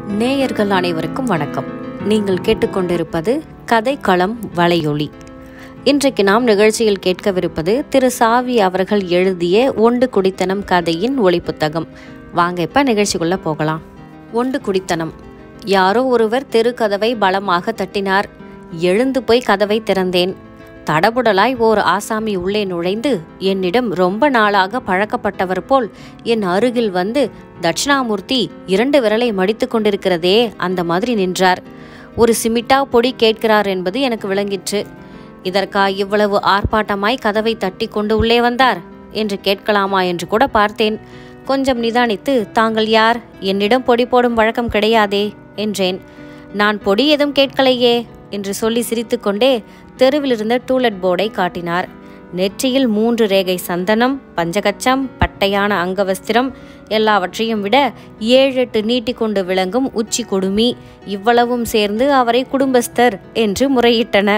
நேயர்கள் அனைவருக்கும் வணக்கம் நீங்கள் கேட்டுக்கொண்டிருப்பது கதைக்களம் வலையொலி இன்றைக்கு நாம் நிகழ்ச்சியில் கேட்கவிருப்பது திரு சாவி அவர்கள் எழுதிய ஒண்டு குடித்தனம் கதையின் ஒளிப்புத்தகம் வாங்க இப்ப நிகழ்ச்சிக்குள்ள போகலாம் ஒண்டு குடித்தனம் யாரோ ஒருவர் தெரு கதவை பலமாக தட்டினார் எழுந்து போய் கதவை திறந்தேன் தடபுடலாய் ஓர் ஆசாமி உள்ளே நுழைந்து என்னிடம் ரொம்ப நாளாக பழக்கப்பட்டவர் போல் என் அருகில் வந்து தட்சிணாமூர்த்தி இரண்டு விரலை மடித்து கொண்டிருக்கிறதே அந்த மாதிரி நின்றார் ஒரு சிமிட்டா பொடி கேட்கிறார் என்பது எனக்கு விளங்கிற்று இதற்கா இவ்வளவு ஆர்ப்பாட்டமாய் கதவை தட்டி கொண்டு உள்ளே வந்தார் என்று கேட்கலாமா என்று கூட பார்த்தேன் கொஞ்சம் நிதானித்து தாங்கள் யார் என்னிடம் பொடி போடும் வழக்கம் கிடையாதே என்றேன் நான் பொடி எதுவும் கேட்கலையே என்று சொல்லி சிரித்துக்கொண்டே தெருவில் இருந்த டூலெட் போர்டை காட்டினார் நெற்றியில் மூன்று ரேகை சந்தனம் பஞ்சகச்சம் பட்டையான அங்கவஸ்திரம் எல்லாவற்றையும் விட ஏழெட்டு நீட்டிக்கொண்டு விளங்கும் உச்சி குடுமி இவ்வளவும் சேர்ந்து அவரை குடும்பஸ்தர் என்று முறையிட்டன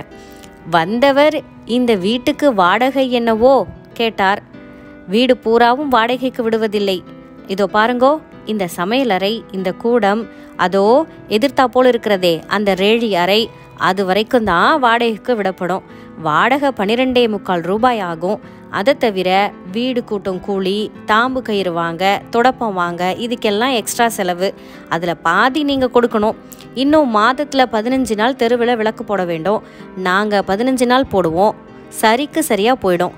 வந்தவர் இந்த வீட்டுக்கு வாடகை என்னவோ கேட்டார் வீடு பூராவும் வாடகைக்கு விடுவதில்லை இதோ பாருங்கோ இந்த சமையலறை இந்த கூடம் அதோ எதிர்த்தா போல் இருக்கிறதே அந்த ரேழி அறை அது வரைக்கும் தான் வாடகைக்கு விடப்படும் வாடகை பன்னிரெண்டே முக்கால் ரூபாய் ஆகும் அதை தவிர வீடு கூட்டும் கூலி தாம்பு கயிறு வாங்க தொடப்பம் வாங்க இதுக்கெல்லாம் எக்ஸ்ட்ரா செலவு அதில் பாதி நீங்கள் கொடுக்கணும் இன்னும் மாதத்தில் பதினஞ்சு நாள் தெருவில் விளக்கு போட வேண்டும் நாங்கள் பதினஞ்சு நாள் போடுவோம் சரிக்கு சரியாக போயிடும்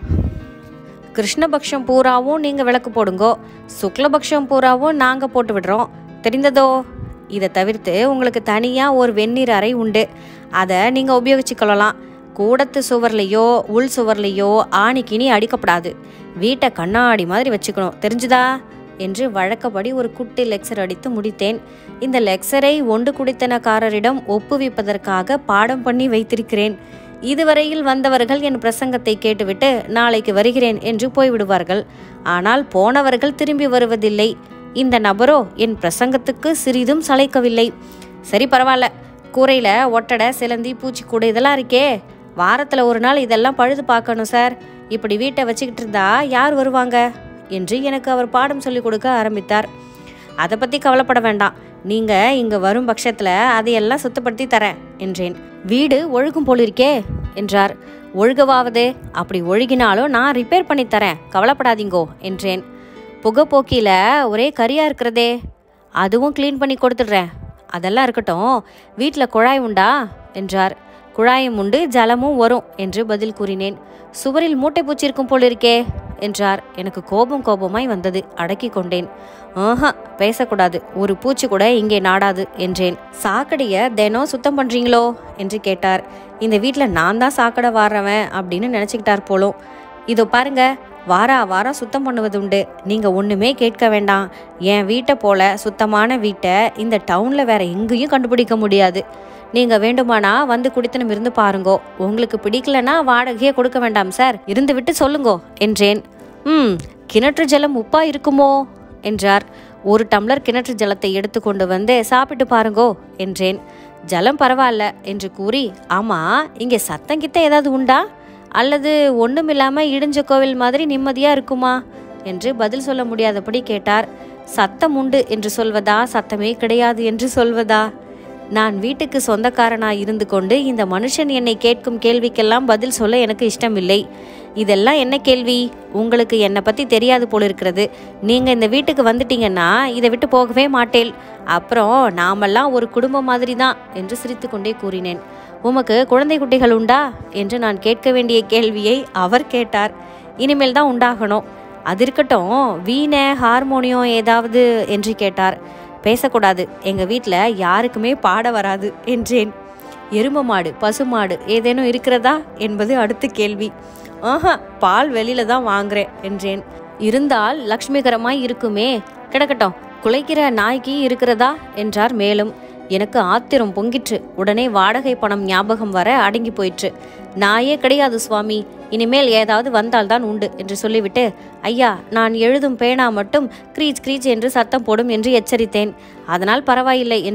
கிருஷ்ணபக்ஷம் பூராவும் நீங்கள் விளக்கு போடுங்கோ சுக்லபக்ஷம் பூராவும் நாங்கள் போட்டு விடுறோம் தெரிந்ததோ இதை தவிர்த்து உங்களுக்கு தனியாக ஒரு வெந்நீர் அறை உண்டு அதை நீங்கள் உபயோகிச்சுக்கொள்ளலாம் கூடத்து சுவர்லையோ உள் சுவர்லையோ ஆணிக்கினி அடிக்கப்படாது வீட்டை கண்ணாடி மாதிரி வச்சுக்கணும் தெரிஞ்சுதா என்று வழக்கப்படி ஒரு குட்டி லெக்சர் அடித்து முடித்தேன் இந்த லெக்சரை ஒன்று குடித்தனக்காரரிடம் ஒப்புவிப்பதற்காக பாடம் பண்ணி வைத்திருக்கிறேன் இதுவரையில் வந்தவர்கள் என் பிரசங்கத்தை கேட்டுவிட்டு நாளைக்கு வருகிறேன் என்று போய்விடுவார்கள் ஆனால் போனவர்கள் திரும்பி வருவதில்லை இந்த நபரோ என் பிரசங்கத்துக்கு சிறிதும் சளைக்கவில்லை சரி பரவாயில்ல கூரையில் ஒட்டடை சிலந்தி பூச்சிக்கூடு இதெல்லாம் இருக்கே வாரத்தில் ஒரு நாள் இதெல்லாம் பழுது பார்க்கணும் சார் இப்படி வீட்டை வச்சுக்கிட்டு இருந்தா யார் வருவாங்க என்று எனக்கு அவர் பாடம் சொல்லிக் கொடுக்க ஆரம்பித்தார் அதை பற்றி கவலைப்பட வேண்டாம் நீங்கள் இங்கே வரும் பட்சத்தில் அதையெல்லாம் சுத்தப்படுத்தி தரேன் என்றேன் வீடு ஒழுகும் போல் இருக்கே என்றார் ஒழுகவாவது அப்படி ஒழுகினாலும் நான் ரிப்பேர் பண்ணி தரேன் கவலைப்படாதீங்கோ என்றேன் புகைப்போக்கியில் ஒரே கரியாக இருக்கிறதே அதுவும் க்ளீன் பண்ணி கொடுத்துடுறேன் அதெல்லாம் இருக்கட்டும் வீட்டில் குழாய் உண்டா என்றார் குழாயும் உண்டு ஜலமும் வரும் என்று பதில் கூறினேன் சுவரில் மூட்டை பூச்சி இருக்கும் போல் இருக்கே என்றார் எனக்கு கோபம் கோபமாய் வந்தது அடக்கி கொண்டேன் ஆஹா பேசக்கூடாது ஒரு பூச்சி கூட இங்கே நாடாது என்றேன் சாக்கடைய தினம் சுத்தம் பண்றீங்களோ என்று கேட்டார் இந்த வீட்டில் நான் தான் சாக்கடை வாடுறவன் அப்படின்னு நினச்சிக்கிட்டார் போலும் இதோ பாருங்க வாரா வாரம் சுத்தம் பண்ணுவது உண்டு நீங்கள் ஒன்றுமே கேட்க வேண்டாம் என் வீட்டை போல சுத்தமான வீட்டை இந்த டவுனில் வேற எங்கேயும் கண்டுபிடிக்க முடியாது நீங்கள் வேண்டுமானா வந்து குடித்தனம் இருந்து பாருங்கோ உங்களுக்கு பிடிக்கலனா வாடகையே கொடுக்க வேண்டாம் சார் இருந்து விட்டு சொல்லுங்கோ என்றேன் ம் கிணற்று ஜலம் உப்பா இருக்குமோ என்றார் ஒரு டம்ளர் கிணற்று ஜலத்தை எடுத்து கொண்டு வந்து சாப்பிட்டு பாருங்கோ என்றேன் ஜலம் பரவாயில்ல என்று கூறி ஆமா இங்கே சத்தங்கித்த ஏதாவது உண்டா அல்லது ஒன்றுமில்லாமல் இடிஞ்ச கோவில் மாதிரி நிம்மதியாக இருக்குமா என்று பதில் சொல்ல முடியாதபடி கேட்டார் சத்தம் உண்டு என்று சொல்வதா சத்தமே கிடையாது என்று சொல்வதா நான் வீட்டுக்கு சொந்தக்காரனாய் இருந்து கொண்டு இந்த மனுஷன் என்னை கேட்கும் கேள்விக்கெல்லாம் பதில் சொல்ல எனக்கு இஷ்டமில்லை இதெல்லாம் என்ன கேள்வி உங்களுக்கு என்னை பற்றி தெரியாது போல இருக்கிறது நீங்கள் இந்த வீட்டுக்கு வந்துட்டீங்கன்னா இதை விட்டு போகவே மாட்டேன் அப்புறம் நாமெல்லாம் ஒரு குடும்பம் மாதிரி தான் என்று சிரித்துக்கொண்டே கூறினேன் உமக்கு குழந்தை குட்டிகள் உண்டா என்று நான் கேட்க வேண்டிய கேள்வியை அவர் கேட்டார் இனிமேல் தான் உண்டாகணும் அது இருக்கட்டும் வீணை ஹார்மோனியம் ஏதாவது என்று கேட்டார் பேசக்கூடாது எங்கள் வீட்டில் யாருக்குமே பாட வராது என்றேன் எரும மாடு பசு மாடு ஏதேனும் இருக்கிறதா என்பது அடுத்த கேள்வி ஆஹா பால் வெளியில தான் வாங்குறேன் என்றேன் இருந்தால் லக்ஷ்மிகரமாய் இருக்குமே கிடக்கட்டும் குலைக்கிற நாய்க்கு இருக்கிறதா என்றார் மேலும் எனக்கு ஆத்திரம் பொங்கிற்று உடனே வாடகை பணம் ஞாபகம் வர அடங்கி போயிற்று நாயே கிடையாது சுவாமி இனிமேல் ஏதாவது வந்தால்தான் உண்டு என்று சொல்லிவிட்டு ஐயா நான் எழுதும் பேனா மட்டும் கிரீச் கிரீச் என்று சத்தம் போடும் என்று எச்சரித்தேன் அதனால் பரவாயில்லை என்றார்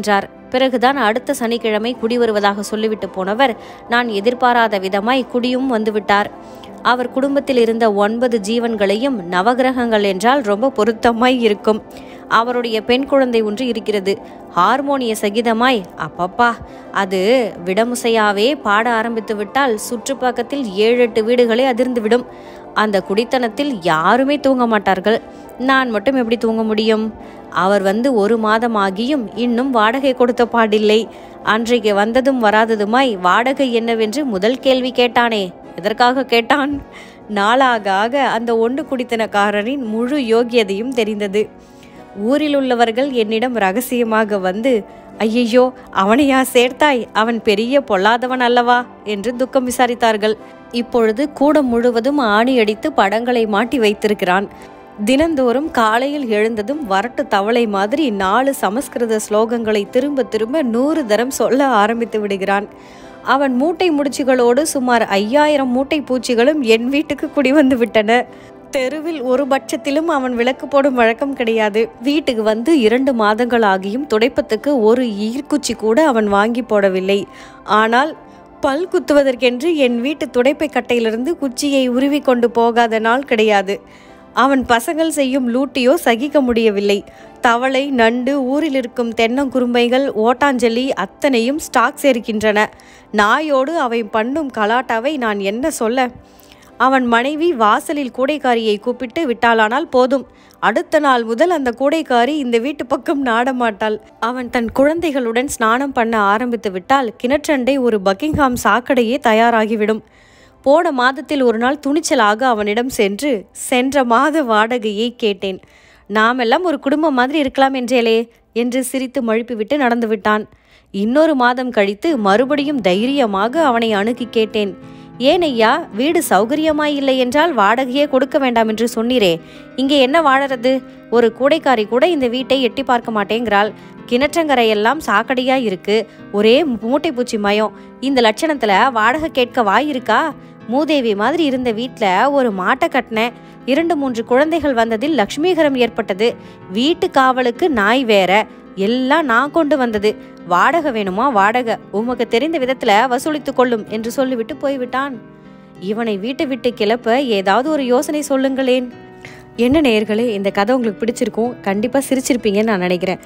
பிறகுதான் அடுத்த சனிக்கிழமை குடி வருவதாக சொல்லிவிட்டு போனவர் நான் எதிர்பாராத விதமாய் குடியும் வந்துவிட்டார் அவர் குடும்பத்தில் இருந்த ஒன்பது ஜீவன்களையும் நவகிரகங்கள் என்றால் ரொம்ப பொருத்தமாய் இருக்கும் அவருடைய பெண் குழந்தை ஒன்று இருக்கிறது ஹார்மோனிய சகிதமாய் அப்பப்பா அது விடமுசையாவே பாட ஆரம்பித்து விட்டால் சுற்றுப்பக்கத்தில் ஏழு எட்டு வீடுகளே அதிர்ந்துவிடும் அந்த குடித்தனத்தில் யாருமே தூங்க மாட்டார்கள் நான் மட்டும் எப்படி தூங்க முடியும் அவர் வந்து ஒரு மாதம் ஆகியும் இன்னும் வாடகை கொடுத்த பாடில்லை அன்றைக்கு வந்ததும் வராததுமாய் வாடகை என்னவென்று முதல் கேள்வி கேட்டானே எதற்காக கேட்டான் நாளாக ஆக அந்த ஒன்று குடித்தனக்காரரின் முழு யோகியதையும் தெரிந்தது ஊரில் உள்ளவர்கள் என்னிடம் ரகசியமாக வந்து ஐயையோ அவனையா சேர்த்தாய் அவன் பெரிய பொல்லாதவன் அல்லவா என்று துக்கம் விசாரித்தார்கள் இப்பொழுது கூடம் முழுவதும் ஆணி அடித்து படங்களை மாட்டி வைத்திருக்கிறான் தினந்தோறும் காலையில் எழுந்ததும் வரட்டு தவளை மாதிரி நாலு சமஸ்கிருத ஸ்லோகங்களை திரும்ப திரும்ப நூறு தரம் சொல்ல ஆரம்பித்து விடுகிறான் அவன் மூட்டை முடிச்சுகளோடு சுமார் ஐயாயிரம் மூட்டை பூச்சிகளும் என் வீட்டுக்கு குடி வந்து விட்டன தெருவில் ஒரு பட்சத்திலும் அவன் விளக்கு போடும் வழக்கம் கிடையாது வீட்டுக்கு வந்து இரண்டு மாதங்கள் ஆகியும் துடைப்பத்துக்கு ஒரு ஈர்க்குச்சி கூட அவன் வாங்கி போடவில்லை ஆனால் பல் குத்துவதற்கென்று என் வீட்டு துடைப்பை கட்டையிலிருந்து குச்சியை உருவி கொண்டு போகாத நாள் கிடையாது அவன் பசங்கள் செய்யும் லூட்டியோ சகிக்க முடியவில்லை தவளை நண்டு ஊரில் இருக்கும் தென்னங்குரும்பைகள் ஓட்டாஞ்சலி அத்தனையும் ஸ்டாக் சேர்க்கின்றன நாயோடு அவை பண்ணும் கலாட்டாவை நான் என்ன சொல்ல அவன் மனைவி வாசலில் கூடைக்காரியை கூப்பிட்டு விட்டாளானால் போதும் அடுத்த நாள் முதல் அந்த கூடைக்காரி இந்த வீட்டு பக்கம் நாடமாட்டாள் அவன் தன் குழந்தைகளுடன் ஸ்நானம் பண்ண ஆரம்பித்து விட்டால் கிணற்றண்டை ஒரு பக்கிங்ஹாம் சாக்கடையே தயாராகிவிடும் போன மாதத்தில் ஒரு நாள் துணிச்சலாக அவனிடம் சென்று சென்ற மாத வாடகையை கேட்டேன் நாமெல்லாம் ஒரு குடும்பம் மாதிரி இருக்கலாம் என்றேலே என்று சிரித்து மழுப்பிவிட்டு நடந்து விட்டான் இன்னொரு மாதம் கழித்து மறுபடியும் தைரியமாக அவனை அணுகி கேட்டேன் ஏன் ஐயா வீடு சௌகரியமாய் இல்லை என்றால் வாடகையே கொடுக்க வேண்டாம் என்று சொன்னீரே இங்கே என்ன வாழறது ஒரு கூடைக்காரி கூட இந்த வீட்டை எட்டி பார்க்க மாட்டேங்கிறாள் கிணற்றங்கரையெல்லாம் சாக்கடையா இருக்கு ஒரே மூட்டை பூச்சி மயம் இந்த லட்சணத்துல வாடகை கேட்க வாய் இருக்கா மூதேவி மாதிரி இருந்த வீட்டில் ஒரு மாட்டை கட்டினேன் இரண்டு மூன்று குழந்தைகள் வந்ததில் லக்ஷ்மீகரம் ஏற்பட்டது வீட்டு காவலுக்கு நாய் வேற எல்லாம் நான் கொண்டு வந்தது வாடகை வேணுமா வாடகை உமக்கு தெரிந்த விதத்துல வசூலித்து கொள்ளும் என்று சொல்லிவிட்டு போய்விட்டான் இவனை வீட்டை விட்டு கிளப்ப ஏதாவது ஒரு யோசனை சொல்லுங்களேன் என்ன நேயர்களே இந்த கதை உங்களுக்கு பிடிச்சிருக்கும் கண்டிப்பாக சிரிச்சிருப்பீங்கன்னு நான் நினைக்கிறேன்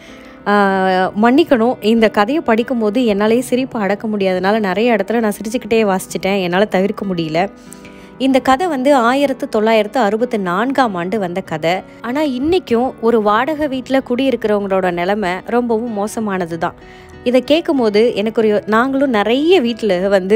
ஆஹ் மன்னிக்கணும் இந்த கதையை படிக்கும்போது என்னாலேயே சிரிப்பு அடக்க முடியாதனால நிறைய இடத்துல நான் சிரிச்சுக்கிட்டே வாசிச்சிட்டேன் என்னால் தவிர்க்க முடியல இந்த கதை வந்து ஆயிரத்து தொள்ளாயிரத்து அறுபத்தி நான்காம் ஆண்டு வந்த கதை ஆனால் இன்றைக்கும் ஒரு வாடகை வீட்டில் குடியிருக்கிறவங்களோட நிலைமை ரொம்பவும் மோசமானது தான் இதை கேட்கும்போது எனக்கு ஒரு யோ- நாங்களும் நிறைய வீட்டில் வந்து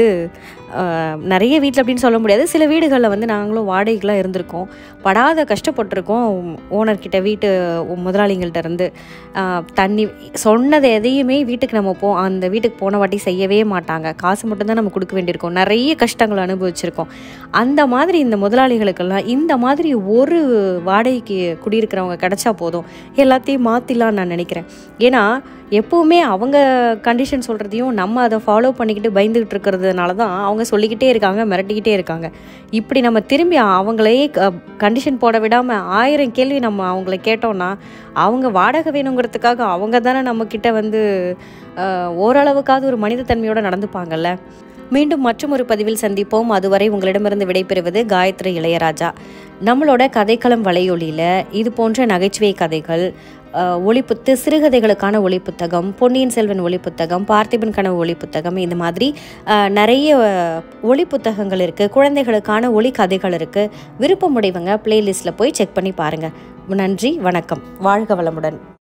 ஆஹ், நிறைய வீட்டில் அப்படின்னு சொல்ல முடியாது சில வீடுகளில் வந்து நாங்களும் வாடகைக்கெலாம் இருந்திருக்கோம் படாத கஷ்டப்பட்டிருக்கோம் ஓனர்கிட்ட வீட்டு முதலாளிங்கள்ட்ட இருந்து ஆஹ், தண்ணி சொன்னது எதையுமே வீட்டுக்கு நம்ம போ அந்த வீட்டுக்கு போன வாட்டி செய்யவே மாட்டாங்க காசு மட்டும்தான் நம்ம கொடுக்க வேண்டியிருக்கோம் நிறைய கஷ்டங்களை அனுபவிச்சிருக்கோம் அந்த மாதிரி இந்த முதலாளிகளுக்கெல்லாம் இந்த மாதிரி ஒரு வாடகைக்கு குடியிருக்கிறவங்க கிடைச்சா போதும் எல்லாத்தையும் மாற்றிடலான்னு நான் நினைக்கிறேன் ஏன்னா எப்போவுமே அவங்க கண்டிஷன் சொல்கிறதையும் நம்ம அதை ஃபாலோ பண்ணிக்கிட்டு பயந்துக்கிட்டு இருக்கிறதுனால தான் அவங்க சொல்லிக்கிட்டே இருக்காங்க மிரட்டிக்கிட்டே இருக்காங்க இப்படி நம்ம திரும்பி அவங்களையே கண்டிஷன் போட விடாமல் ஆயிரம் கேள்வி நம்ம அவங்கள கேட்டோம்னா அவங்க வாடகை வேணுங்கிறதுக்காக அவங்க தானே நம்மக்கிட்ட வந்து அஹ், ஓரளவுக்காவது ஒரு மனிதத்தன்மையோடு நடந்துப்பாங்கல்ல மீண்டும் மற்றும் ஒரு பதிவில் சந்திப்போம் அதுவரை உங்களிடமிருந்து விடைபெறுவது காயத்ரி இளையராஜா நம்மளோட கதைக்களம் வலையொலியில் இது போன்ற நகைச்சுவை கதைகள் அஹ், ஒளிப்புத்து சிறுகதைகளுக்கான ஒளிப்புத்தகம் பொன்னியின் செல்வன் ஒளிப்புத்தகம் பார்த்திபன் கனவு ஒளிப்புத்தகம் இந்த மாதிரி அஹ், நிறைய அஹ், ஒளிப்புத்தகங்கள் இருக்குது குழந்தைகளுக்கான ஒளி கதைகள் இருக்குது விருப்பமுடையவங்க பிளேலிஸ்ட்டில் போய் செக் பண்ணி பாருங்கள் நன்றி வணக்கம் வாழ்க வளமுடன்